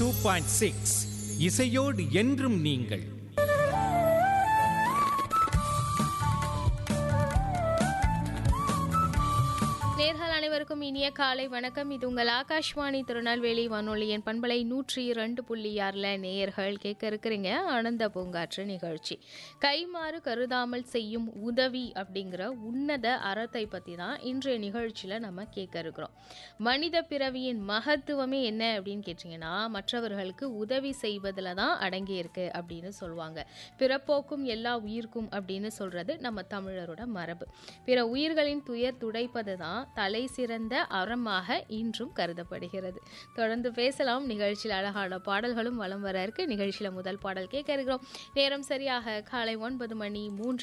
two point six இசையோடு என்றும் நீங்கள் நேர்கள் அனைவருக்கும் இனிய காலை வணக்கம் இது உங்கள் ஆகாஷ்வாணி திருநெல்வேலி வானொலியின் பண்பலை நூற்றி இரண்டு புள்ளி ஆறில் நேயர்கள் கேட்க இருக்கிறீங்க ஆனந்த பூங்காற்று நிகழ்ச்சி கைமாறு கருதாமல் செய்யும் உதவி அப்படிங்கிற உன்னத அறத்தை பற்றி தான் இன்றைய நிகழ்ச்சியில் நம்ம கேட்க இருக்கிறோம் மனித பிறவியின் மகத்துவமே என்ன அப்படின்னு கேட்டிங்கன்னா மற்றவர்களுக்கு உதவி செய்வதில் தான் அடங்கியிருக்கு அப்படின்னு சொல்லுவாங்க பிறப்போக்கும் எல்லா உயிர்க்கும் அப்படின்னு சொல்கிறது நம்ம தமிழரோட மரபு பிற உயிர்களின் துயர் துடைப்பது தான் தலை சிறந்த அறமாக இன்றும் கருதப்படுகிறது தொடர்ந்து பேசலாம் நிகழ்ச்சியில் அழகான பாடல்களும் வலம் வர இருக்கு நிகழ்ச்சியில் முதல் பாடல் கேட்க இருக்கிறோம் நேரம் சரியாக காலை ஒன்பது மணி மூன்று